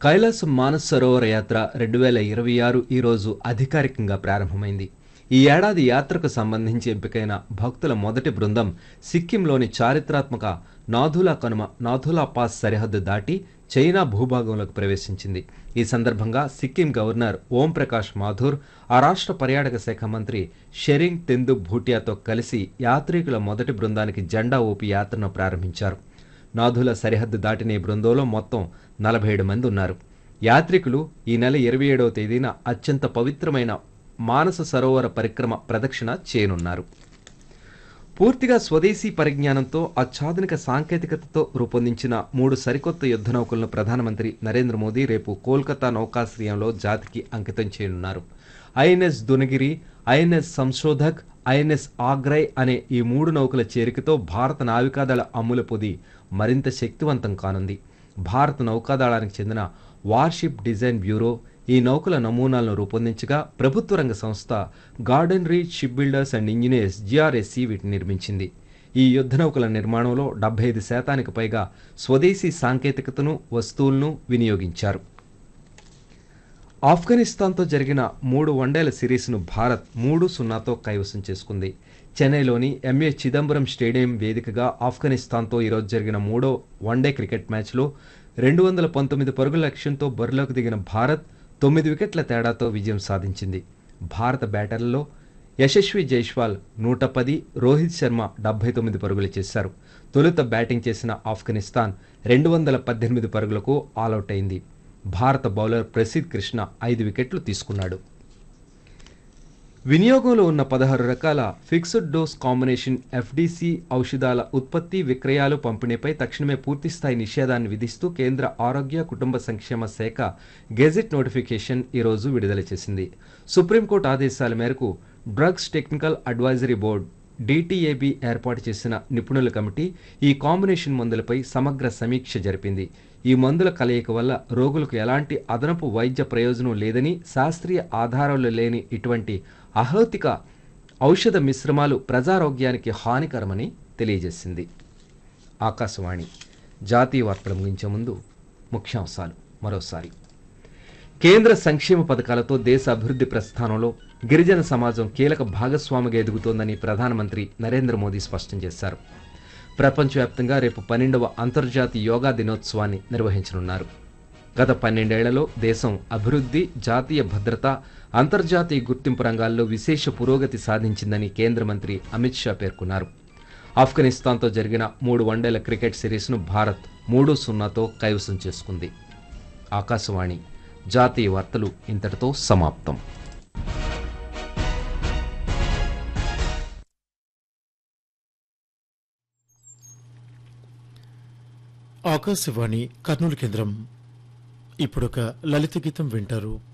కైలాస మానస్ సరోవర యాత్ర రెండు వేల ఇరవై ఆరు ఈరోజు అధికారికంగా ప్రారంభమైంది ఈ ఏడాది యాత్రకు సంబంధించి ఎంపికైన భక్తుల మొదటి బృందం సిక్కింలోని చారిత్రాత్మక నాథులా కనుమ నాథులా పాస్ సరిహద్దు దాటి చైనా భూభాగంలోకి ప్రవేశించింది ఈ సందర్భంగా సిక్కిం గవర్నర్ ఓం ప్రకాష్ మాథూర్ ఆ రాష్ట్ర పర్యాటక శాఖ మంత్రి షెరింగ్ తెందు భూటియాతో కలిసి యాత్రికుల మొదటి బృందానికి జెండా ఊపి యాత్రను ప్రారంభించారు నాథుల సరిహద్దు దాటిన ఈ బృందంలో మొత్తం నలభై ఏడు మంది ఉన్నారు యాత్రికులు ఈ నెల ఇరవై ఏడవ తేదీన అత్యంత పవిత్రమైన మానస సరోవర పరిక్రమ ప్రదక్షిణ చేయనున్నారు పూర్తిగా స్వదేశీ పరిజ్ఞానంతో అత్యాధునిక సాంకేతికతతో రూపొందించిన మూడు సరికొత్త యుద్ధ నౌకలను ప్రధానమంత్రి నరేంద్ర మోదీ రేపు కోల్కతా నౌకాశ్రయంలో జాతికి అంకితం చేయనున్నారు INS Dunagiri INS Sanshodhak INS Agray అనే ఈ మూడు నౌకల చేరికతో భారత నావికాదళ అమ్ముల పొది మరింత శక్తివంతం కానుంది భారత నౌకాదళానికి చెందిన వార్షిప్ డిజైన్ బ్యూరో ఈ నౌకల నమూనాలను రూపొందించగా ప్రభుత్వ రంగ సంస్థ garden reach ship builders and engineers GRSE వీటిని నిర్మించింది ఈ యుద్ధ నౌకల నిర్మాణంలో డెబ్బై ఐదు శాతానికి పైగా స్వదేశీ సాంకేతికతను వస్తువులను వినియోగించారు ఆఫ్ఘనిస్తాన్తో జరిగిన మూడు వన్డేల సిరీస్ను భారత్ మూడు సున్నాతో కైవసం చేసుకుంది చెన్నైలోని ఎంఏ చిదంబరం స్టేడియం వేదికగా ఆఫ్ఘనిస్తాన్తో ఈరోజు జరిగిన మూడో వన్డే క్రికెట్ మ్యాచ్లో రెండు వందల పంతొమ్మిది పరుగుల లక్ష్యంతో బరిలోకి దిగిన భారత్ తొమ్మిది వికెట్ల తేడాతో విజయం సాధించింది భారత బ్యాటర్లలో యశస్వి జైష్వాల్ నూట పది రోహిత్ శర్మ డెబ్బై తొమ్మిది పరుగులు చేశారు తొలుత బ్యాటింగ్ చేసిన ఆఫ్ఘనిస్తాన్ రెండు వందల పద్దెనిమిది పరుగులకు ఆలౌట్ అయింది భారత బౌలర్ ప్రసిద్ కృష్ణ ఐదు వికెట్లు తీసుకున్నాడు వినియోగంలో ఉన్న పదహారు రకాల ఫిక్స్డ్ డోస్ కాంబినేషన్ ఎఫ్డిసి ఔషధాల ఉత్పత్తి విక్రయాలు పంపిణీపై తక్షణమే పూర్తిస్థాయి నిషేధాన్ని విధిస్తూ కేంద్ర ఆరోగ్య కుటుంబ సంక్షేమ శాఖ గెజెట్ నోటిఫికేషన్ ఈరోజు విడుదల చేసింది సుప్రీంకోర్టు ఆదేశాల మేరకు drugs technical advisory board DTAB ఏర్పాటు చేసిన నిపుణుల కమిటీ ఈ కాంబినేషన్ మందులపై సమగ్ర సమీక్ష జరిపింది ఈ మందుల కలయిక వల్ల రోగులకు ఎలాంటి అదనపు వైద్య ప్రయోజనం లేదని శాస్త్రీయ ఆధారాలు లేని ఇటువంటి అహౌతిక ఔషధ మిశ్రమాలు ప్రజారోగ్యానికి హానికరమని తెలియజేసింది ఆకాశవాణి జాతీయ వార్తలు ముగించే ముందు ముఖ్యాంశాలు మరోసారి కేంద్ర సంక్షేమ పథకాలతో దేశ అభివృద్ధి ప్రస్థానంలో గిరిజన సమాజం కీలక భాగస్వామిగా ఎదుగుతోందని ప్రధానమంత్రి నరేంద్ర మోదీ స్పష్టం చేశారు ప్రపంచవ్యాప్తంగా రేపు పన్నెండవ అంతర్జాతీయ యోగా దినోత్సవాన్ని నిర్వహించనున్నారు గత పన్నెండేళ్లలో దేశం అభివృద్ధి జాతీయ భద్రత అంతర్జాతీయ గుర్తింపు రంగాల్లో విశేష పురోగతి సాధించిందని కేంద్ర మంత్రి అమిత్ షా పేర్కొన్నారు ఆఫ్ఘనిస్తాన్తో జరిగిన మూడు వన్డేల క్రికెట్ సిరీస్ను భారత్ మూడు సున్నాతో కైవసం చేసుకుంది ఆకాశవాణి జాతీయ వార్తలు ఇంతటితో సమాప్తం ఆకాశవాణి కర్నూలు కేంద్రం ఇప్పుడొక లలిత గీతం వింటారు